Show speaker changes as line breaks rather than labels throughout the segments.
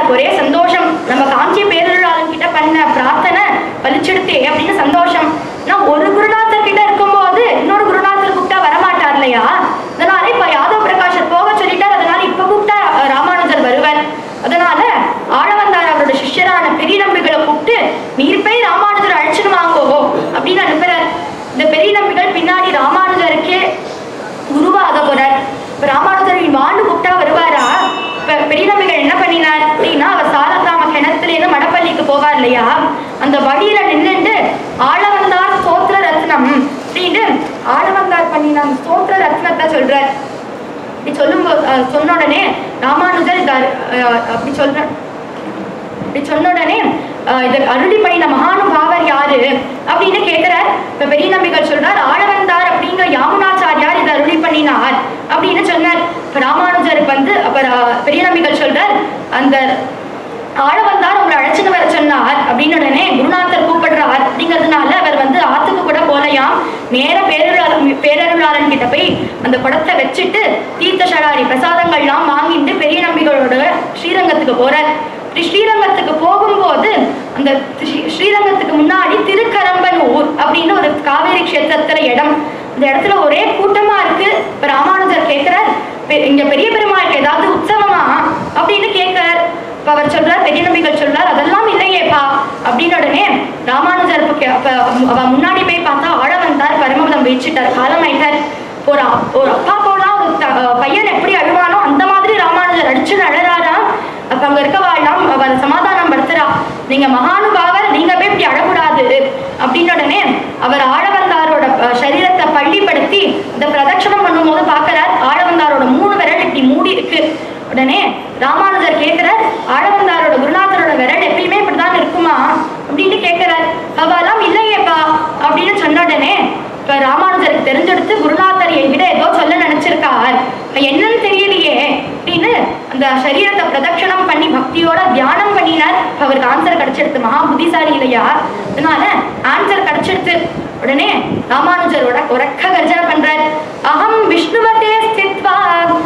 ராமானுஜருக்கு ஒரே சந்தோஷம் நம்ம காஞ்சி பேரருளாளன் கிட்ட பண்ண பிரார்த்தனை பலிச்செடுத்தே அப்படின்னு சந்தோஷம் நான் ஒரு குருநாதர் கிட்ட இருக்கும்போது இன்னொரு குருநாதர் கூப்பிட்டா வரமாட்டார் இல்லையா அதனால இப்ப யாதவ் பிரகாஷர் போக சொல்லிட்டார் அதனால இப்ப கூப்பிட்டா அஹ், ராமானுஜர் வருவர் அதனால ஆழவந்தார் அவரோட சிஷ்யரான பெரிய நம்பிகளை கூப்பிட்டு நீர் போய் ராமானுஜர் அழைச்சுன்னு வாங்கோ அப்படின்னு அனுப்புறார் இந்த பெரிய நம்பிகள் பின்னாடி ராமானுஜருக்கே குருவாக போறார் இப்ப ராமானுஜர் வாண்டு கூப்பிட்டா வருவாரா இப்ப பெரிய நம்பிகள் என்ன பண்ணினார் அப்படின்னா அவர் சாலக்கிராம கிணத்துல இருந்து மடப்பள்ளிக்கு போவார் இல்லையா அந்த வழியில நின்னுட்டு ஆழவந்தார் ஸ்தோத்திர ரத்னம் அப்படின்னு ஆழவந்தார் பண்ணின அந்த ஸ்தோத்திர ரத்னத்தை சொல்றார் இப்படி சொல்லும் சொன்ன உடனே ராமானுஜர் இத அஹ், அப்படி சொல்ற இப்படி சொன்ன உடனே அஹ், இத அருளி பண்ணின மகானுபாவர் யாரு அப்படின்னு கேட்கிறார் இப்ப பெரிய நம்பிகள் சொல்றார் ஆழவந்தார் அப்படிங்கிற யாமுனாச்சாரியார் இதை அருளி பண்ணினார் அப்படின்னு சொன்னார் இப்ப ராமானுஜருக்கு வந்து அப்ப ரா- பெரிய நம்பிகள் சொல்றார் அந்த ஆழவந்தார் உங்களை அழைச்சிட்டு வர சொன்னார் அப்படின்னு உடனே குருநாதர் கூப்பிடுறார் அப்படிங்கிறதுனால அவர் வந்து ஆத்துக்கு கூட போலையாம் நேர பேரருளாளன் பேரருளாளன் கிட்ட போய் அந்த குடத்தை வச்சுட்டு தீர்த்த சடாரி பிரசாதங்கள்லாம் வாங்கிட்டு பெரிய நம்பிகளோட ஸ்ரீரங்கத்துக்கு போறார் இப்படி ஸ்ரீரங்கத்துக்கு போகும்போது அந்த ஸ்ரீ- ஸ்ரீரங்கத்துக்கு முன்னாடி திருக்கரம்பனூர் அப்படின்னு ஒரு காவேரி க்ஷேத்திரத்துல இடம் இந்த இடத்துல ஒரே கூட்டமா இருக்கு இப்ப ராமானுஜர் கேட்கிறார் "பெ- இங்க பெரிய பெருமாளுக்கு ஏதாவது உற்சவமா அப்படின்னு கேட்கிறார் இப்ப அவர் சொல்றார் பெரிய நம்பிகள் சொல்றார் அதெல்லாம் இல்லையேப்பா அப்படின்னு உடனே ராமானுஜர் இப்ப கே- அப்ப அவ முன்னாடி போய் பார்த்தா ஆழ வந்தார் பரமபதம் வீழ்ச்சிட்டார் காலம் ஆயிட்டார் ஒரு அப்- ஒரு அப்பா போலாம் ஒரு த- அஹ் பையன் எப்படி அழுவானோ அந்த மாதிரி ராமானுஜர் அடிச்சு அழறாராம் அப்ப அங்க இருக்கவாள்லாம் அவர் சமாதானம் படுத்துறா நீங்க மகானுபாவர் நீங்க போய் இப்படி அழக்கூடாது அப்படின்னு உடனே அவர் ஆழவந்தாரோட அஹ், சரீரத்தை பள்ளிப்படுத்தி இந்த பிரதட்சணம் பண்ணும்போது பார்க்கறார் ஆழவந்தாரோட மூணு விரல் இப்படி மூடி இருக்கு உடனே ராமானுஜர் கேட்கிறார் ஆழவந்தாரோட குருநாதரோட விரல் எப்பயுமே இப்படிதான் இருக்குமா அப்படின்னு கேட்கிறார் அவெல்லாம் இல்லையேப்பா அப்படின்னு சொன்ன உடனே இப்ப ராமானுஜருக்கு தெரிஞ்செடுத்து குருநாதர் என்கிட்ட ஏதோ சொல்ல நினைச்சிருக்கார் இப்ப என்னன்னு தெரியலையே அப்படின்னு அந்த சரீரத்தை பிரதட்சணம் பண்ணி பக்தியோட தியானம் பண்ணினார் இப்ப அவருக்கு ஆன்சர் கிடைச்சிடுது மகா புத்திசாலி இல்லையா அதனால ஆன்சர் கிடைச்சிடுது உடனே ராமானுஜரோட உறக்க கர்ஜனை பண்றார் அகம் விஷ்ணுவதே ஸ்தித்வா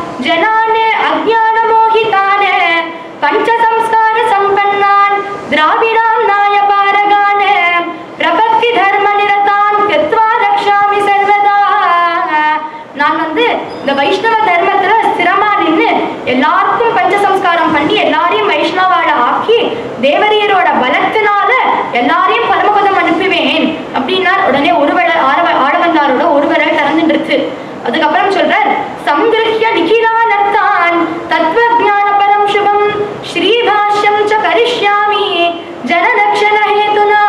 ஜனானே அஜ்ஞான மோகிதான பஞ்ச சம்ஸ்கார சம்பன்னான் திராவிடாம் நாய பாரகான பிரபத்தி தர்ம நிரதான் கிருத்வா ரக்ஷாமி சர்வதா நான் வந்து இந்த வைஷ்ணவ தர்மத்துல ஸ்திரமா நின்னு எல்லாருக்கும் பஞ்சசம்ஸ்காரம் பண்ணி எல்லாரையும் வைஷ்ணவால ஆக்கி தேவரியரோட பலத்தினால எல்லாரையும் பரமபதம் அனுப்புவேன் அப்படின்னா உடனே ஒரு விரல் ஆரவ ஆழவந்தாரோட ஒரு விரல் திறந்துட்டு அதுக்கப்புறம் சொல்றார் சங்கிருஹ்ய நிகிலானத்தான் தத்துவ ஞான பரம் சுபம் ஸ்ரீபாஷ்யம் ச கரிஷ்யாமி ஜனலக்ஷண ஹேதுனா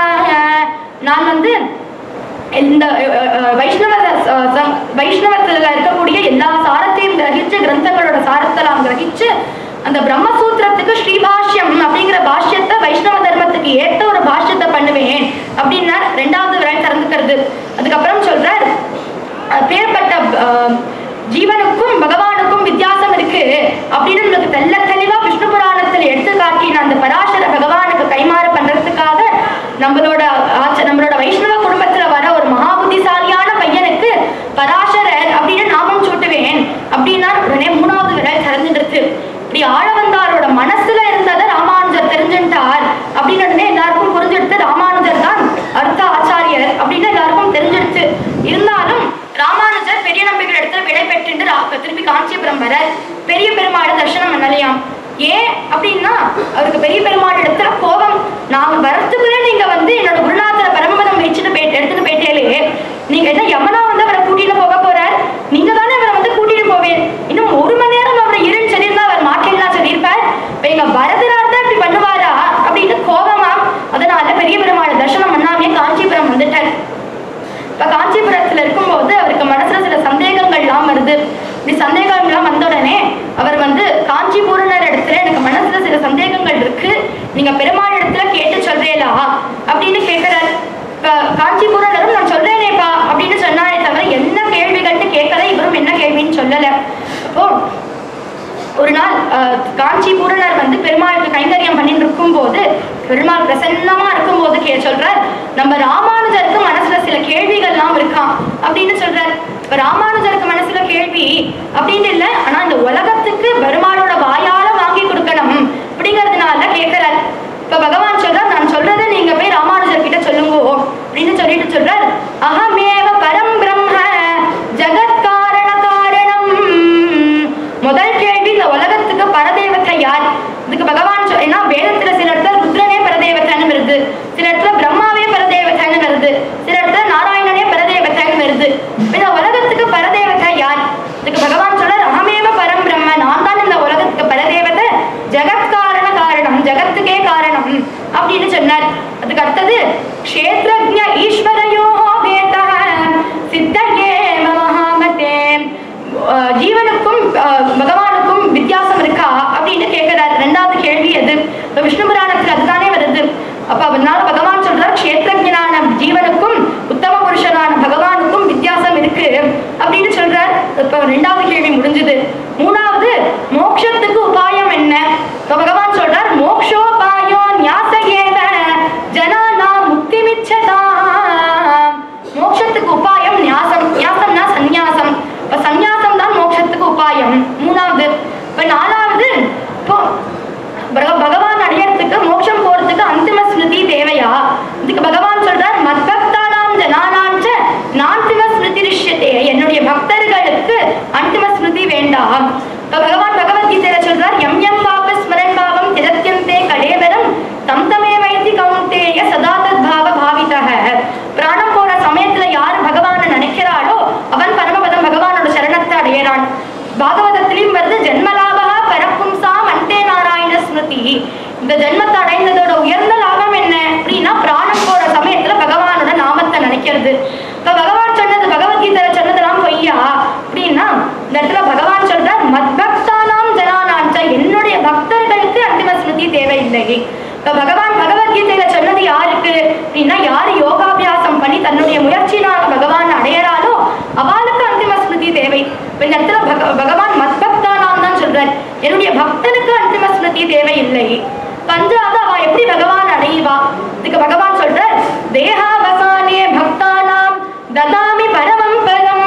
நான் வந்து இந்த அஹ், அஹ், வைஷ்ணவ அஹ், சம்- வைஷ்ணவத்துல இருக்கக்கூடிய எல்லா சாரத்தையும் கிரகிச்சு கிரந்தங்களோட சாரத்தெல்லாம் கிரகிச்சு அந்த பிரம்மசூத்திரத்துக்கு ஸ்ரீபாஷ்யம் அப்படிங்கிற பாஷ்யத்தை வைஷ்ணவ தர்மத்துக்கு ஏத்த ஒரு பாஷ்யத்தை பண்ணுவேன் அப்படின்னா ரெண்டாவது விரல் திறந்துக்கிறது அதுக்கப்புறம் சொல்றார் பேர்பட்ட ஜீவனுக்கும் பகவானுக்கும் வித்தியாசம் இருக்கு அப்படின்னு உங்களுக்கு தெல்ல தெளிவா விஷ்ணு புராணத்துல எடுத்து காட்டின அந்த பராசர பகவானுக்கு கைமாறு பண்றதுக்காக நம்மளோட ஆச்ச நம்மளோட வைஷ்ணவ குடும்பத்துல வர ஒரு மகா புத்திசாலியான பையனுக்கு பராசரர் அப்படின்னு நாமம் சூட்டுவேன் அப்படின்னா உடனே மூணாவது விரல் திறந்துடுச்சு இப்படி ஆழவந்தாரோட மனசுல இருந்ததை ராமானுஜர் தெரிஞ்சுட்டார் அப்படின்னு உடனே எல்லாருக்கும் புரிஞ்செடுத்து ராமானுஜர் தான் அர்த்த ஆச்சாரியர் அப்படின்னு எல்லாருக்கும் தெரிஞ்சிடுச்சு இருந்தாலும் ராமானுஜர் பெரிய நம்பிக்கை இடத்துல விடை பெற்றுட்டு ரா- திருப்பி காஞ்சிபுரம் வர பெரிய பெருமாளை தரிசனம் பண்ணலையாம் ஏன் அப்படின்னா அவருக்கு பெரிய பெருமாள் இடத்துல கோபம் நாங்க வரத்துக்குள்ளே நீங்க வந்து என்னோட குருநாதரை பரமபதம் வச்சுட்டு போயிட்டு எடுத்துட்டு போயிட்டேலே நீங்க என்ன யமனா வந்து அவரை கூட்டிட்டு போக போறார் நீங்க தானே அவரை வந்து கூட்டிட்டு போவேன் இன்னும் ஒரு மணி நேரம் அவரை இருன்னு சொல்லியிருந்தா அவர் மாட்டேன்னா சொல்லியிருப்பார் இப்ப எங்க வரதரார் தான் இப்படி பண்ணுவாரா அப்படின்னு கோபமா அதனால பெரிய பெருமாளை தரிசனம் பண்ணாமே காஞ்சிபுரம் வந்துட்டார் இப்ப காஞ்சிபுரத்துல இருக்கும்போது அவருக்கு மனசுல சில சந்தேகங்கள்லாம் வருது இப்படி சந்தேகங்கள்லாம் வந்த உடனே அவர் வந்து காஞ்சிபூரணர் இடத்துல எனக்கு மனசுல சில சந்தேகங்கள் இருக்கு நீங்க பெருமாள் இடத்துல கேட்டு சொல்றீங்களா அப்படின்னு கேட்கிறார் இப்ப காஞ்சிபூரணரும் நான் சொல்றேனேப்பா அப்படின்னு சொன்னாரே தவிர என்ன கேள்விகள்னு கேட்கல இவரும் என்ன கேள்வின்னு சொல்லல அப்போ ஒரு நாள் அஹ், காஞ்சி பூரணர் வந்து பெருமாளுக்கு கைங்கரியம் பண்ணிட்டு இருக்கும்போது பெருமாள் பிரசன்னமா இருக்கும்போது கே சொல்றார் நம்ம ராமானுஜருக்கு மனசுல சில கேள்விகள்லாம் இருக்காம் அப்படின்னு சொல்றார் இப்ப ராமானுஜருக்கு மனசுல கேள்வி அப்படின்னு இல்லை ஆனா இந்த உலகத்துக்கு பெருமாளோட வாயால வாங்கி கொடுக்கணும் அப்படிங்கிற இதுக்கு பகவான் சொ- ஏன்னா வேதத்துல சில இடத்துல ருத்ரனே பரதேவதைன்னு வருது சில இடத்துல பிரம்மாவே பரதேவதைன்னு வருது சில இடத்துல நாராயணனே பரதேவதைன்னு வருது இந்த உலகத்துக்கு பரதேவதை யார் இதுக்கு பகவான் சொல்றார் அகமேவ பரம் பிரம்ம நான் தான் இந்த உலகத்துக்கு பரதேவதை ஜெகத் காரண காரணம் ஜகத்துக்கே காரணம் அப்படின்னு சொன்னார் அதுக்கு அடுத்தது க்ஷேத்ரஜ்ஞ ஈஸ்வரயோ வேதः சித்தயே மகாமதே அஹ் ஜீவனுக்கும் அஹ், பகவானுக்கும் வித்தியாசம் இருக்கா அப்படின்னு கேட்கிறார் ரெண்டாவது கேள்வி அது இப்ப விஷ்ணு புராணத்துல அதுதானே வருது அப்ப அதனால பகவான் சொல்றார் க்ஷேத்ரஜனான ஜீவனுக்கும் உத்தம புருஷனான பகவானுக்கும் வித்தியாசம் இருக்கு அப்படின்னு சொல்றார் இப்ப ரெண்டாவது கேள்வி முடிஞ்சது மூணாவது மோட்சத்துக்கு உபாயம் என்ன இப்ப பகவான் சொல்றார் மோக்ஷோபாயோ ஞாசகேவ ஜனானா முக்தி மோட்சத்துக்கு உபாயம் ஞாசம் ஞாசம்னா சந்நியாசம் இப்ப சந்நியாசம் தான் மோட்சத்துக்கு உபாயம் மூணாவது இப்ப நாலாவது இப்போ பக- பகவான் அடையறதுக்கு மோட்சம் போறதுக்கு அந்திம ஸ்மிருதி தேவையா இதுக்கு பகவான் சொல்றார் மத்பக்தானாம் ஜனானாஞ்ச நாந்திம ஸ்மிருதி ரிஷ்யத்தே என்னுடைய பக்தர்களுக்கு அந்திம ஸ்மிருதி வேண்டாம் இப்ப பகவான் பகவத்கீதையில சொல்றார் எம் எம் பாப ஸ்மரன் பாவம் திரத்தியந்தே கலேவரம் தம் தமே வைத்தி கவுந்தேய சதா தத் பாவ பாவிதக பிராணம் போற சமயத்துல யார் பகவானை நினைக்கிறாளோ அவன் பரமபதம் பகவானோட சரணத்தை அடையறான் பாகவதத்திலையும் வருது ஜென்மலாபா பரப்பும்சாம் அந்தே நாராயண ஸ்மிருதி இந்த ஜென்மத்தை அடைந்ததோட உயர்ந்த லாபம் என்ன அப்படின்னா பிராணம் போற சமயத்துல பகவானோட நாமத்தை நினைக்கிறது இப்ப பகவான் சொன்னது பகவத்கீதையில சொன்னதெல்லாம் பொய்யா அப்படின்னா இந்த இடத்துல பகவான் சொல்றார் மத்பக்தானாம் ஜனானாஞ்ச என்னுடைய பக்தர்களுக்கு அந்திம ஸ்மிருதி தேவையில்லை இப்ப பகவான் பகவத்கீதையில சொன்னது யாருக்கு அப்படின்னா யாரு யோகாபியாசம் பண்ணி தன்னுடைய முயற்சினால பகவான் அடையறாளோ அவளுக்கு அந்திம ஸ்மிருதி தேவை இப்ப இந்த இடத்துல பக- பகவான் மத்பக்தானாம் தான் சொல்றார் என்னுடைய பக்தனுக்கு அந்திம ஸ்மிருதி தேவையில்லை பஞ்சாவது அவ எப்படி பகவான் அடைவா இதுக்கு பகவான் சொல்றார் தேகாவசானே பக்தானாம் ததாமி பரமம் பரம்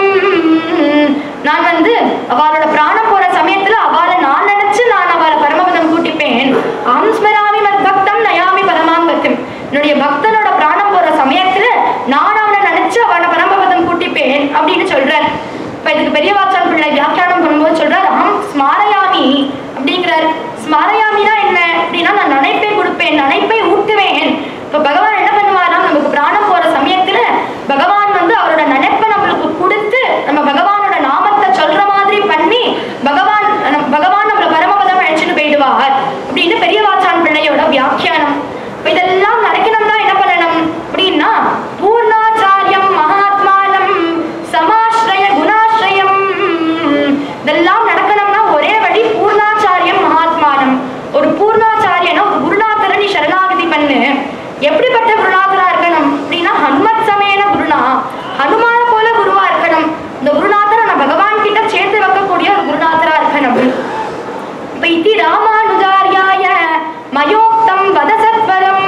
நான் வந்து அவளோட பிராணம் போற சமயத்துல அவளை நான் நினைச்சு நான் அவளை பரமபதம் கூட்டிப்பேன் அகம் ஸ்மராமி மத் பக்தம் நயாமி பரமாங்கத்தியம் என்னுடைய பக்தனோட பிராணம் போற சமயத்துல நான் அவனை நினைச்சு அவனை பரமபதம் கூட்டிப்பேன் அப்படின்னு சொல்றார் இப்ப இதுக்கு பெரிய வாச்சான் பிள்ளை வியாக்கியானம் பண்ணும்போது சொல்றார் அகம் ஸ்மாரயாமி அப்படிங்கிறார் ஸ்மாரயாமினா என்ன அப்படின்னா நான் நினைப்பை கொடுப்பேன் நினைப்பை ஊட்டுவேன் இப்ப பகவான் என்ன பண்ணுவாராம் நமக்கு பிராணம் போற சமயத்துல பகவான் வந்து அவரோட நினைப்பை நம்மளுக்கு கொடுத்து நம்ம பகவானோட நாமத்தை சொல்ற மாதிரி பண்ணி பகவான் நம்ம- பகவான் நம்மள பரமபதம் அழைச்சிட்டு போயிடுவார் அப்படின்னு பெரிய வாச்சான் பிள்ளையோட வியாக்கியானம் இப்ப இதெல்லாம் நடக்கணும்னா என்ன பண்ணணும் அப்படின்னா பூர்ணாச்சாரியம் மகாத்மானம் சமாஸ்ரய குணாஸ்ரயம் இதெல்லாம் நடக்கணும்னா ஒரே வழி பூர்ணாச்சாரியம் மகாத்மானம் ஒரு பூர்ணாச்சாரியனா ஒரு குருநாதரை நீ சரணாகதி பண்ணு எப்படிப்பட்ட குருநாதரா இருக்கணும் அப்படின்னா ஹனுமத் சமேன குருனா ஹனுமான போல குருவா இருக்கணும் இந்த குருநாதரை நான் பகவான் கிட்ட சேர்த்து வைக்கக்கூடிய ஒரு குருநாதரா இருக்கணும் இப்ப இதி ராமானுஜாரியாய மயோக்தம் வதசத்வரம்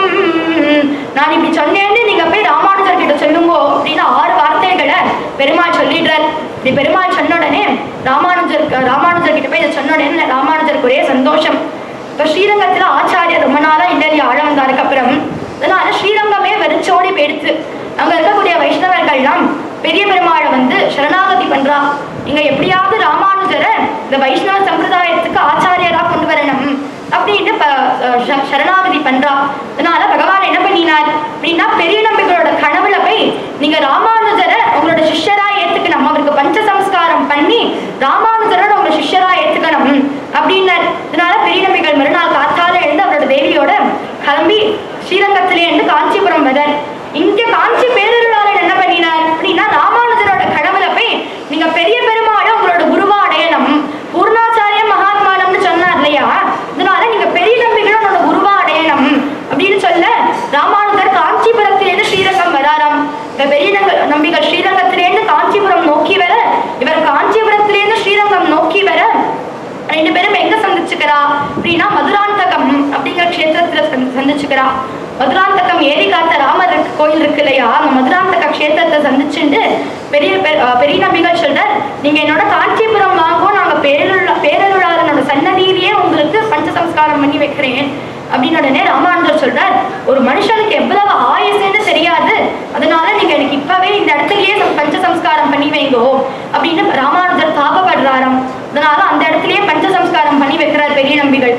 நான் இப்படி சொன்னேன்னு நீங்க போய் ராமானுஜர் கிட்ட சொல்லுங்க அப்படின்னு ஆறு வார்த்தைகளை பெருமாள் சொல்லிடுறார் இப்படி பெருமாள் சொன்ன உடனே ராமானுஜர் ராமானுஜர் கிட்ட போய் இதை சொன்ன உடனே ராமானுஜருக்கு ஒரே சந்தோஷம் இப்ப ஸ்ரீரங்கத்துல ஆச்சாரியர் ரொம்ப நாளா இல்லையா ஆழ வந்தாருக்கு அப்புறம் அதனால ஸ்ரீரங்கமே வெறிச்சோடி போயிடுச்சு அங்க இருக்கக்கூடிய வைஷ்ணவர்கள்லாம் பெரிய பெருமாளை வந்து சரணாகதி பண்றா இங்க எப்படியாவது ராமானுஜரை இந்த வைஷ்ணவ சம்பிரதாயத்துக்கு ஆச்சாரியரா கொண்டு வரணும் அப்படின்னு ப- அஹ் ச- சரணாகதி பண்றா அதனால பகவான் என்ன பண்ணினார் அப்படின்னா பெரிய நம்பிகளோட கனவுல போய் நீங்க ராமானுஜரை உங்களோட சிஷ்யரா ஏத்துக்கணும் அவருக்கு பஞ்ச சம்ஸ்காரம் பண்ணி ராமானுஜரோட உங்க சிஷ்யரா ஏத்துக்கணும் அப்படின்னார் இதனால பெரிய நம்பிகள் மறுநாள் காத்தால எழுந்து அவரோட தேவியோட கிளம்பி ஸ்ரீரங்கத்திலே இருந்து காஞ்சிபுரம் வரார் இங்க காஞ்சி பேரருளாளர் என்ன பண்ணினார் அப்படின்னா ராமானுஜரோட கனவுல போய் நீங்க பெரிய பெருமாளை உங்களோட குருவா அடையணும் பூர்ணாச்சாரிய மகாத்மானம்னு சொன்னார் இல்லையா இதனால நீங்க பெரிய நம்பிகளோட குருவா அடையணும் அப்படின்னு சொல்ல ராமானுஜர் காஞ்சிபுரத்திலிருந்து ஸ்ரீரங்கம் வராராம் இந்த பெரிய நங்க- நம்பிகள் ஸ்ரீரங்கத்திலிருந்து காஞ்சிபுரம் நோக்கி வர இவர் காஞ்சிபுரத்திலிருந்து ஸ்ரீரங்கம் நோக்கி வர ரெண்டு பேரும் எங்க சந்திச்சுக்கிறா அப்படின்னா மதுராந்தகம் அப்படிங்கிற க்ஷேத்திரத்துல சந்தி- சந்திச்சுக்கிறா மதுராந்தகம் ஏரி காத்த ராமர் இருக்கு- கோயில் இருக்கு இல்லையா அந்த மதுராந்தக க்ஷேத்திரத்தை சந்திச்சுட்டு பெரிய பெ- அஹ் பெரிய நம்பிகள் சொல்றார் நீங்க என்னோட காஞ்சிபுரம் வாங்கும் நாங்க பேரருள பேரருளாளனோட சன்னதியிலேயே உங்களுக்கு பஞ்ச சம்ஸ்காரம் பண்ணி வைக்கிறேன் அப்படின்னு உடனே ராமானுஜர் சொல்றார் ஒரு மனுஷனுக்கு எவ்வளவு ஆயுசுன்னு தெரியாது அதனால நீங்க எனக்கு இப்பவே இந்த இடத்துலயே சம்- பஞ்ச சம்ஸ்காரம் பண்ணி வைங்கோ அப்படின்னு ராமானுஜர் தாபப்படுறாராம் அதனால அந்த இடத்துலயே பஞ்ச சம்ஸ்காரம் பண்ணி வைக்கிறார் பெரிய நம்பிகள்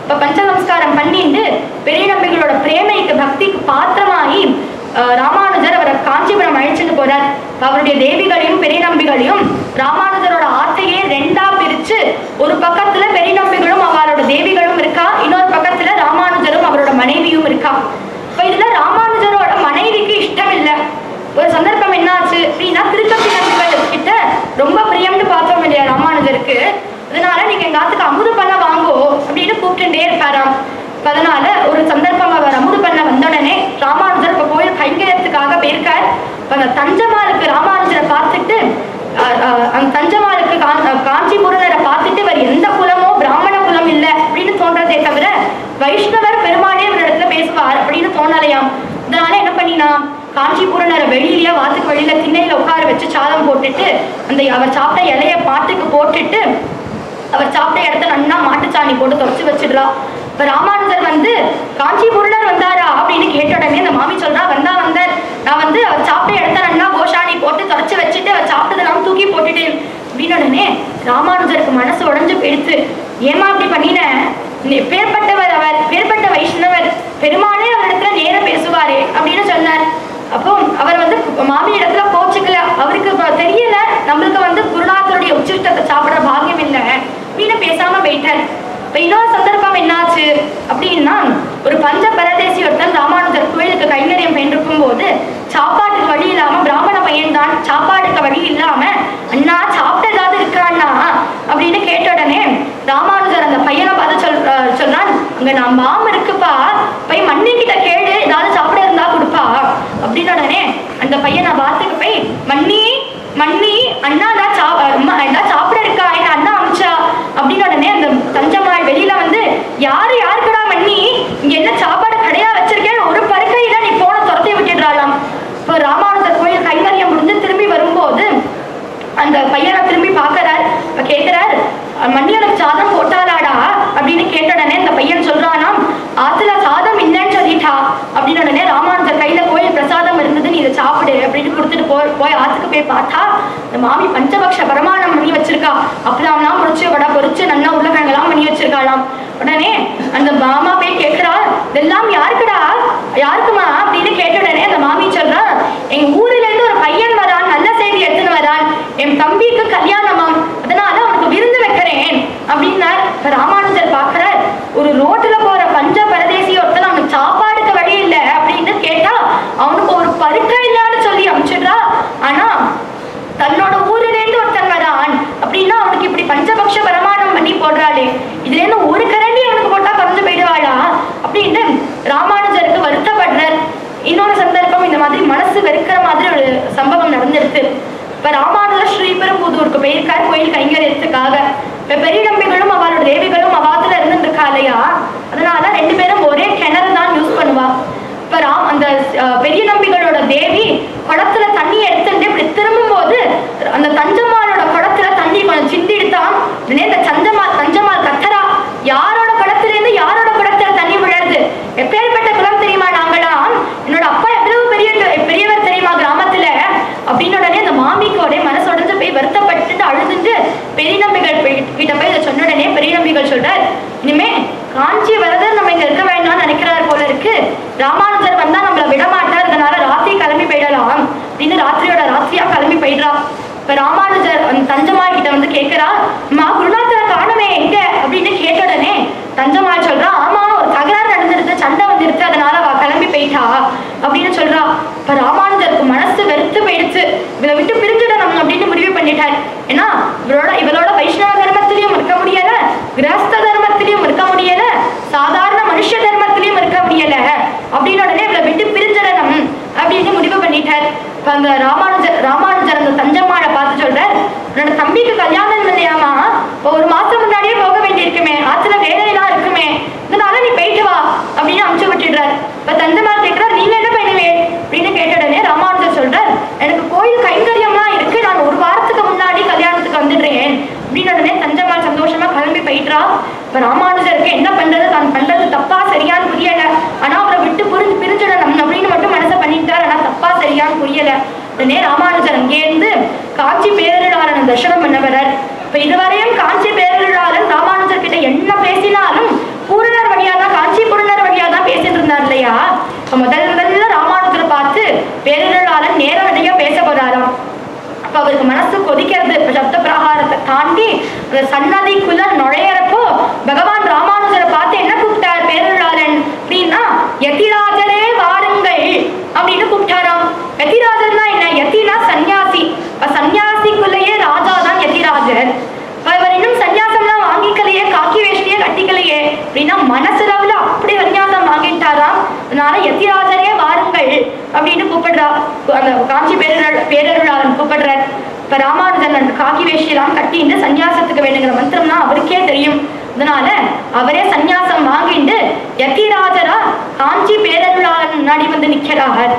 இப்ப பஞ்சசம்ஸ்காரம் பண்ணிட்டு பெரிய நம்பிகளோட பிரேமைக்கு பக்திக்கு பாத்திரமாகி அஹ், ராமானுஜர் அவரை காஞ்சிபுரம் அழைச்சிட்டு போறார் இப்ப அவருடைய தேவிகளையும் பெரிய நம்பிகளையும் ராமானுஜரோட ஆத்தையே ரெண்டா பிரிச்சு ஒரு பக்கத்துல பெரிய நம்பிகளும் அவரோட தேவிகளும் இருக்கா இன்னொரு பக்கத்துல ராமானுஜரும் அவரோட மனைவியும் இருக்கா இப்ப இதுல ராமானுஜரோட மனைவிக்கு இஷ்டம் இல்ல ஒரு சந்தர்ப்பம் என்னாச்சு அப்படின்னா திருக்கத்தி நம்பிகள் கிட்ட ரொம்ப பிரியம்னு பார்த்தோம் இல்லையா ராமானுஜருக்கு அதனால நீங்க எங்க ஆத்துக்கு அமுது பண்ண வாங்கோ அப்படின்னு கூப்பிட்டுட்டே இருப்பாராம் இப்ப அதனால ஒரு சந்தர்ப்பம் அவர் அமுது பண்ண வந்த உடனே ராமானுஜர் இப்ப கோயில் கைங்கரியத்துக்காக போயிருக்கார் இப்ப அந்த தஞ்சமாலுக்கு ராமானுஜரை பார்த்துட்டு அஹ், அஹ், அந்த தஞ்சமாலுக்கு கா- அஹ், காஞ்சிபுரனரை பார்த்துட்டு இவர் எந்த குலமோ பிராமண குலம் இல்ல அப்படின்னு தோன்றதே தவிர வைஷ்ணவர் பெருமானே இவரிடத்துல பேசுவார் அப்படின்னு தோணலையாம் இதனால என்ன பண்ணினா காஞ்சிபுரனரை வெளியிலேயே வாத்துக்கு வெளியில திண்ணையில உட்கார வச்சு சாதம் போட்டுட்டு அந்த அவர் சாப்பிட்ட இலைய பாட்டுக்கு போட்டுட்டு அவர் சாப்பிட்ட இடத்த நன்னா மாட்டுச்சாணி போட்டு தொடச்சு வச்சிடுறா இப்ப ராமானுஜர் வந்து காஞ்சிபுரனர் வந்தாரா அப்படின்னு கேட்ட உடனே அந்த மாமி சொல்றா வந்தா வந்தார் நான் வந்து அவர் சாப்பிட்ட இடத்த நன்னா கோஷாணி போட்டு தொடச்சு வச்சுட்டு அவர் சாப்பிட்டதெல்லாம் தூக்கி போட்டுட்டேன் அப்படின்னு உடனே ராமானுஜருக்கு மனசு உடைஞ்சு போயிடுச்சு ஏமா அப்படி பண்ணின நே- பேர்பட்டவர் அவர் பேர்பட்ட வைஷ்ணவர் பெருமானே அவரிடத்துல நேர பேசுவாரே அப்படின்னு சொன்னார் அப்போ அவர் வந்து மாமி இடத்துல கோச்சுக்கல அவருக்கு இப்ப தெரியல நம்மளுக்கு வந்து குருநாதருடைய உச்சிஷ்டத்தை சாப்பிடுற பாக்கியம் இல்லை அப்படின்னு பேசாம போயிட்டார் இப்ப இன்னொரு சந்தர்ப்பம் என்னாச்சு அப்படின்னா ஒரு பஞ்ச பரதேசி ஒருத்தன் ராமானுஜர் கோயிலுக்கு கைங்கரியம் பயின்றிருக்கும் போது சாப்பாட்டுக்கு வழி இல்லாம பிராமண பையன் தான் சாப்பாட்டுக்கு வழி இல்லாம அண்ணா சாப்பிட்ட ஏதாவது இருக்காண்ணா அப்படின்னு கேட்ட உடனே ராமானுஜர் அந்த பையனை பார்த்து சொல் அஹ் சொல்றான் அங்க நான் மாம் இருக்குப்பா போய் மண்ணி கிட்ட கேளு ஏதாவது சாப்பிட இருந்தா கொடுப்பா அப்படின்னு உடனே அந்த பையனை வாத்துக்கு போய் மண்ணி மண்ணி அண்ணா தான் சா அம்மா ஏதாவது சாப்பிட இருக்கா என்ன அண்ணா அமிச்சா அப்படின்னு உடனே அந்த தஞ்சம்மாள் வெளியில வந்து யாரு யாருக்குடா மண்ணி இங்க என்ன சாப்பாடு கடையா வச்சிருக்கேன்னு ஒரு பருக்கையில நீ போன துரத்தி விட்டுடுறாளாம் இப்போ ராமானுஜர் கோயில் கைங்கரியம் முடிஞ்சு திரும்பி வரும்போது அந்த பையனை திரும்பி பார்க்கறார் இப்ப கேட்கிறார் மண்ணி எனக்கு சாதம் போட்டாளாடா அப்படின்னு கேட்ட உடனே அந்த பையன் சொல்றானாம் ஆத்துல சாதம் இல்லைன்னு சொல்லிட்டா அப்படின்னு உடனே ராமானுஜர் கையில கோயில் பிரசாதம் இருந்தது நீ இதை சாப்பிடு அப்படின்னு கொடுத்துட்டு போய் போய் ஆத்துக்கு போய் பார்த்தா இந்த மாமி பஞ்சபக்ஷ பரமாணம் பண்ணி வச்சிருக்கா அப்பலாம்லாம் முடிச்சு வடை பொரிச்சு நல்லா உருளைக்கிழங்கெல்லாம் பண்ணி வச்சிருக்காளாம் உடனே அந்த மாமா போய் கேட்கிறா இதெல்லாம் யாருக்குடா யாருக்குமா அப்படின்னு கேட்ட உடனே அந்த மாமி சொல்றா எங்க ஊர்ல இருந்து ஒரு பையன் வரான் நல்ல செய்தி எடுத்துன்னு வரான் என் தம்பிக்கு கல்யாணமாம் அதனால அவனுக்கு விருந்து வைக்கிறேன் அப்படின்னார் இப்ப ராமானுஜர் பார்க்கிறார் ஒரு ரோட்ல போற பஞ்ச பரதேசி ஒருத்தன் அவனுக்கு சாப்பாடுக்கு வழி இல்ல அப்படின்னு கேட்டா அவனுக்கு ஒரு பருக்க இல்லைன்னு சொல்லி அனுப்பிச்சிடுறா ஆனா தன்னோட ஊர்ல இருந்து ஒருத்தன் வரான் அப்படின்னா அவனுக்கு இப்படி பஞ்சபக்ஷ பிரமாணம் பண்ணி போடுறாளே இதுல இருந்து ஒரு கரண்டி அவனுக்கு போட்டா குறைஞ்சு போயிடுவாளா அப்படின்னு ராமானுஜருக்கு வருத்தப்படுறார் இன்னொரு சந்தர்ப்பம் இந்த மாதிரி மனசு வெறுக்கிற மாதிரி ஒரு சம்பவம் நடந்துருது இப்ப ராமானுஜர் ஸ்ரீபெரும்புதூருக்கு போயிருக்கார் கோயில் கைங்கரியத்துக்காக இப்ப பெரிய நம்பிகளும் அவளோட தேவிகளும் அவாத்துல இருந்துட்டு இருக்கா இல்லையா அதனால ரெண்டு பேரும் ஒரே கிணறு தான் யூஸ் பண்ணுவா இப்ப ராம் அந்த அஹ், பெரிய நம்பிகளோட தேவி குடத்துல தண்ணி எடுத்துட்டு இப்படி திரும்பும் போது அந்த தஞ்சம்மாளோட குடத்துல தண்ணி கொஞ்சம் சிந்தி எடுத்தான் உடனே இந்த தஞ்சம்மாள் தஞ்சம்மாள் கத்தரா யாரோட குடத்துல இருந்து யாரோட குடத்துல தண்ணி விழருது எப்பேற்பட்ட குலம் தெரியுமா நாங்களாம் என்னோட அப்பா எவ்வளவு பெரிய பெரியவர் தெரியுமா கிராமத்துல அப்படின்னு உடனே அந்த மாமிக்கு ஒரே மனசு உடைஞ்சு போய் வருத்தப்பட்டுட்டு அழுதுட்டு பெரிய நம்பிகள் போய்- கிட்ட போய் இதை சொன்ன உடனே பெரிய நம்பிகள் சொல்றார் இனிமே காஞ்சி வரதர் நம்ம இங்க இருக்க வேண்டாம்னு நினைக்கிறார் போல இருக்கு ராமானுஜர் வந்தா நம்மள விட மாட்டார் அதனால ராத்திரி கிளம்பி போயிடலாம் அப்படின்னு ராத்திரியோட ராத்திரியா கிளம்பி போயிடுறா இப்ப ராமானுஜர் அந்த தஞ்சமாள் கிட்ட வந்து கேக்குறா அம்மா குருநாதரை காணுமே எங்க அப்படின்னு கேட்ட உடனே தஞ்சமாள் சொல்றா ஆமா ஒரு தகராறு நடந்துருது சண்டை வந்துருச்சு அதனால அவ கிளம்பி போயிட்டா அப்படின்னு சொல்றா இப்ப ராமானுஜருக்கு மனசு வெறுத்து போயிடுச்சு இவளை விட்டு பிரிஞ்சிடணும் அப்படின்னு முடிவு பண்ணிட்டார் ஏன்னா இவளோட இவளோட வைஷ்ணவ தர்மத்திலையும் இருக்க முடியல கிரஸ்த தர்மத்திலையும் இருக்க முடியல சாதாரண மனுஷ தர்மத்திலையும் இருக்க முடியல அப்படின்னு உடனே இவளை விட்டு பிரிஞ்சிடணும் அப்படின்னு முடிவு பண்ணிட்டார் இப்ப அந்த ராமானுஜர் ராமானுஜர் அந்த தஞ்சம்மாளை பார்த்து சொல்றார் உன்னோட தம்பிக்கு கல்யாணம் இல்லையாமா இப்போ ஒரு மாசம் முன்னாடியே போக வேண்டியிருக்குமே ஆத்துல வேலையெல்லாம் இருக்குமே இதனால நீ போயிட்டு வா அப்படின்னு அமுச்சு விட்டுடுறார் இப்ப தஞ்சம்மாள் கேட்கிறார் நீங்க என்ன பண்ணுவே அப்படின்னு கேட்ட உடனே ராமானுஜர் சொல்றார் எனக்கு கோயில் கைங்கரியம்லாம் இருக்கு நான் ஒரு வாரத்துக்கு முன்னாடி கல்யாணத்துக்கு வந்துடுறேன் அப்படின்னு உடனே தஞ்சம்மாள் சந்தோஷமா கிளம்பி போயிட்டா இப்ப ராமானுஜருக்கு என்ன பண்றது தான் பண்றது தப்பா சரியான்னு புரியல ஆனா அவரை விட்டு புரிஞ்சு பிரிஞ்சிடணும் அப்படின்னு மட்டும் மனசை பண்ணிட்டார் ஆனா தப்பா சரியான்னு புரியல உடனே ராமானுஜர் அங்கேருந்து காஞ்சி பேரருளாளன் தரிசனம் பண்ண வரார் இப்ப இதுவரையும் காஞ்சி பேரருளாளன் ராமானுஜர் கிட்ட என்ன பேசினாலும் பூரண தாண்டி அந்த சன்னதிக்குள்ள நுழையறப்போ பகவான் ராமானுஜரை பார்த்து என்ன கூப்பிட்டார் பேரருளாளன் அப்படின்னா யதிராஜரே வாருங்கள் அப்படின்னு கூப்பிட்டாராம் யதிராஜர்னா என்ன யதினா சன்னியாசி இப்ப சன்னியாசிக்குள்ளேயே ராஜா தான் யதிராஜர் இப்ப இவர் இன்னும் சன்னியாசம்லாம் வாங்கிக்கலையே காக்கி வேஷ்டியே கட்டிக்கலையே அப்படின்னா மனசுலவுல அப்படி சன்னியாசம் வாங்கிட்டாராம் அதனால யதிராஜரே வாருங்கள் அப்படின்னு கூப்பிடுறா அந்த காஞ்சி பேரருள் பேரருளாளன் கூப்பிடுறார் இப்ப ராமானுஜன் அந்த காக்கி வேஷ்டியெல்லாம் கட்டிட்டு சன்னியாசத்துக்கு வேணுங்கிற மந்திரம்னா அவருக்கே தெரியும் அதனால அவரே சன்னியாசம் வாங்கிட்டு யதிராஜரா காஞ்சி பேரருளாளன் முன்னாடி வந்து நிக்கிறார்